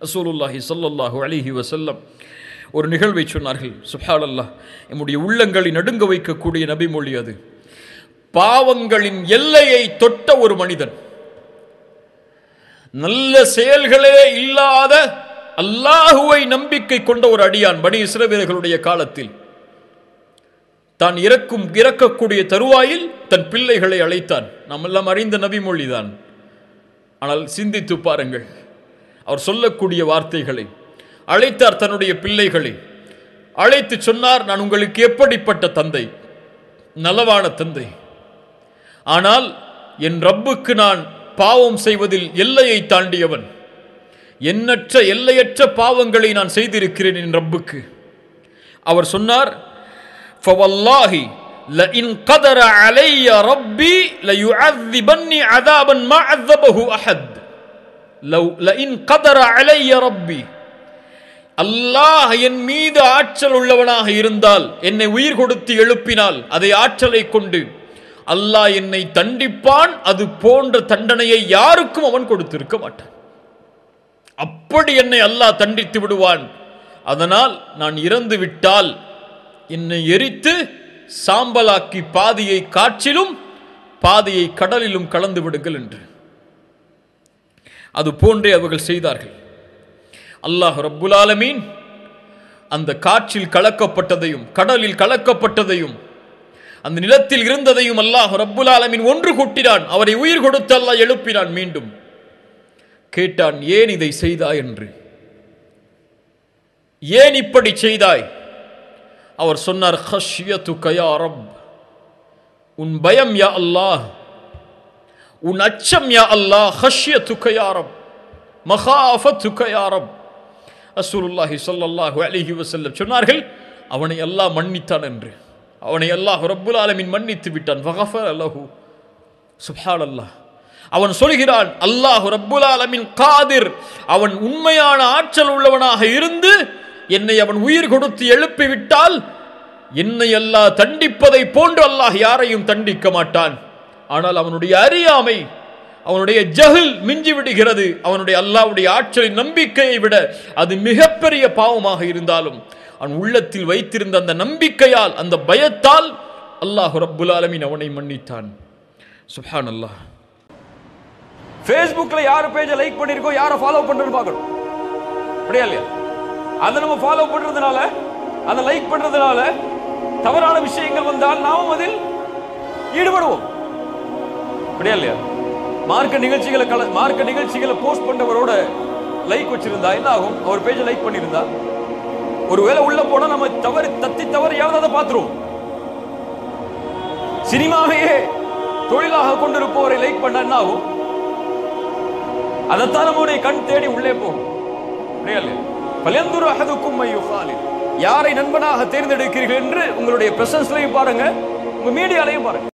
ரசூலுல்லாஹி ஸல்லல்லாஹு அலைஹி வஸல்லம் ஒரு நிகழ்வை சொன்னார்கள் சுப்ஹானல்லாஹ் நம்முடைய உள்ளங்களை நடுங்க வைக்கக்கூடிய நபிமொழி அது பாவங்களின் எல்லையை தொட்ட ஒரு மனிதன் நல்ல செயல்களே இல்லாத அல்லாஹுவை நம்பிக்கை கொண்ட ஒரு அடியான் பனி இஸ்ரவேலர்களுடைய காலத்தில் தான் இறக்கும் இறக்கக்கூடிய தருவாயில் தன் பிள்ளைகளை அழைத்தான் நாம் எல்லாம் அறிந்த நபிமொழிதான் ஆனால் சிந்தித்து பாருங்கள் அவர் சொல்லக்கூடிய வார்த்தைகளை அழைத்தார் தன்னுடைய பிள்ளைகளை அழைத்து சொன்னார் நான் உங்களுக்கு எப்படிப்பட்ட தந்தை நலவான தந்தை ஆனால் என் ரப்புக்கு நான் பாவம் செய்வதில் எல்லையை தாண்டியவன் எண்ணற்ற எல்லையற்ற பாவங்களை நான் செய்திருக்கிறேன் என் ரப்புக்கு அவர் சொன்னார் فوالله لئن قدر علي ربي ليعذبني عذابا ما عذبه احد لو لئن قدر علي ربي அல்லாஹ் என் மீது ஆற்றல் உள்ளவனாக இருந்தால் என்னை உயிர் கொடுத்து எழுப்பினால் அதை ஆற்றலை கொண்டு அல்லாஹ் என்னை தண்டிப்பான் அது போன்ற தண்டனையை யாருக்கும் அவன் கொடுத்திருக்க மாட்டான் அப்படி என்னை அல்லாஹ் தண்டித்து விடுவான் அதனால் நான் இறந்து விட்டால் என்னை எரித்து சாம்பலாக்கி பாதியை காற்றிலும் பாதியை கடலிலும் கலந்து விடுங்கள் என்று அது போன்றே அவர்கள் செய்தார்கள் அல்லாஹ் ரப்புல் ஆலமீன் அந்த காற்றில் கலக்கப்பட்டதையும் கடலில் கலக்கப்பட்டதையும் அந்த நிலத்தில் இருந்ததையும் அல்லாஹ் ரப்புல் ஆலமீன் ஒன்று கூட்டினான் அவரை உயிர் கொடுத்து அல்லாஹ் எழுப்பினான் மீண்டும் கேட்டான் ஏன் இதை செய்தாய் என்று ஏன் இப்படி செய்தாய் அவர் சொன்னார் "ஹஷ்யத்துக யா ரப் உன் பயம் யா அல்லாஹ் உன் அச்சம் யா அல்லாஹ் ஹஷ்யத்துக யா ரப் மகாஃபத்துக யா ரப் ரசூலுல்லாஹி ஸல்லல்லாஹு அலைஹி வஸல்லம் சொன்னார்கள் அவனை அல்லாஹ் மன்னித்தான் என்று அவனை அல்லாஹ் ரப்புல் ஆலமீன் மன்னித்து விட்டான் ஃபகஃபர லஹு சுப்ஹானல்லாஹ் அவன் சொல்கிறான் அல்லாஹ் ரப்புல் ஆலமீன் காதிர் அவன் உண்மையான ஆற்றல் உள்ளவனாக இருந்து என்னை அவன் உயிர் கொடுத்து எழுப்பி விட்டால் என்னை அல்லாஹ் தண்டிப்பதை போன்று அல்லாஹ் யாரையும் தண்டிக்க மாட்டான் ஆனால் அவனுடைய அறியாமை அவனுடைய ஜஹில் மிஞ்சி விடுகிறது அவனுடைய அல்லாஹ்வுடைய ஆற்றலின் நம்பிக்கையை விட அது மிகப்பெரிய பாவமாக இருந்தாலும் அவன் உள்ளத்தில் வைத்திருந்த அந்த நம்பிக்கையால் அந்த பயத்தால் அல்லாஹ் ரப்புல் ஆலமீன் அவனை மன்னித்தான் சுப்ஹான் அல்லாஹ் ஃபேஸ்புக்ல யார் பேஜை லைக் பண்ணிருக்கோம் யாரை ஃபாலோ பண்றோம்னு பார்க்கணும் அப்படியா இல்லையா அதை நம்ம ஃபாலோ பண்றதுனால அதை லைக் பண்றதுனால தவறான விஷயங்கள் வந்தால் நாமும் அதில் ஈடுபடுவோம் அப்படியா இல்லையா மார்க்க நிகழ்ச்சிகளை கல மார்க்க நிகழ்ச்சிகளை போஸ்ட் பண்றவரோட லைக் வச்சிருந்தா என்ன ஆகும் அவர் பேஜை லைக் பண்ணியிருந்தா ஒருவேளை உள்ள போனா நம்ம தவறு தத்தி தவறியாவது அதை பார்த்துருவோம் சினிமாவையே தொழிலாக கொண்டிருப்பவரை லைக் பண்ண என்ன ஆகும் அதைத்தான் நம்முடைய கண் தேடி உள்ளே போகும் அப்படியா இல்லையா? பலந்துரு அஹதுக்கும் மையுகாலில் யாரை நண்பனாக தேர்ந்தெடுக்கிறீர்கள் என்று உங்களுடைய பிரசன்ஸ்லையும் பாருங்க உங்க மீடியாலையும் பாருங்க